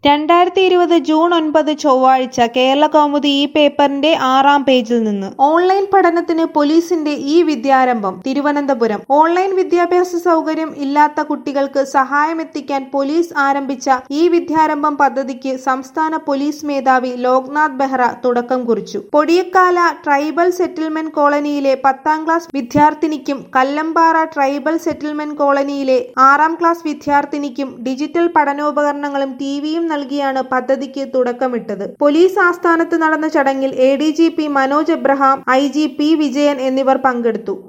രണ്ടായിരത്തി ഇരുപത് ജൂൺ ഒൻപത് ചൊവ്വാഴ്ച കേരള കൗമുദി ഈ പേപ്പറിന്റെ ആറാം പേജിൽ നിന്ന് ഓൺലൈൻ പഠനത്തിന് പോലീസിന്റെ ഈ വിദ്യാരംഭം തിരുവനന്തപുരം ഓൺലൈൻ വിദ്യാഭ്യാസ സൗകര്യം ഇല്ലാത്ത കുട്ടികൾക്ക് സഹായമെത്തിക്കാൻ പോലീസ് ആരംഭിച്ച ഈ വിദ്യാരംഭം പദ്ധതിക്ക് സംസ്ഥാന പോലീസ് മേധാവി ലോക്നാഥ് ബെഹ്റ തുടക്കം കുറിച്ചു പൊടിയക്കാല ട്രൈബൽ സെറ്റിൽമെന്റ് കോളനിയിലെ പത്താം ക്ലാസ് വിദ്യാർത്ഥിനിക്കും കല്ലമ്പാറ ട്രൈബൽ സെറ്റിൽമെന്റ് കോളനിയിലെ ആറാം ക്ലാസ് വിദ്യാർത്ഥിനിക്കും ഡിജിറ്റൽ പഠനോപകരണങ്ങളും ടിവിയും നൽകിയാണ് പദ്ധതിക്ക് തുടക്കമിട്ടത് പോലീസ് ആസ്ഥാനത്ത് നടന്ന ചടങ്ങിൽ A D G P Manoj Abraham I G P Vijayan എന്നിവർ പങ്കെടുത്തു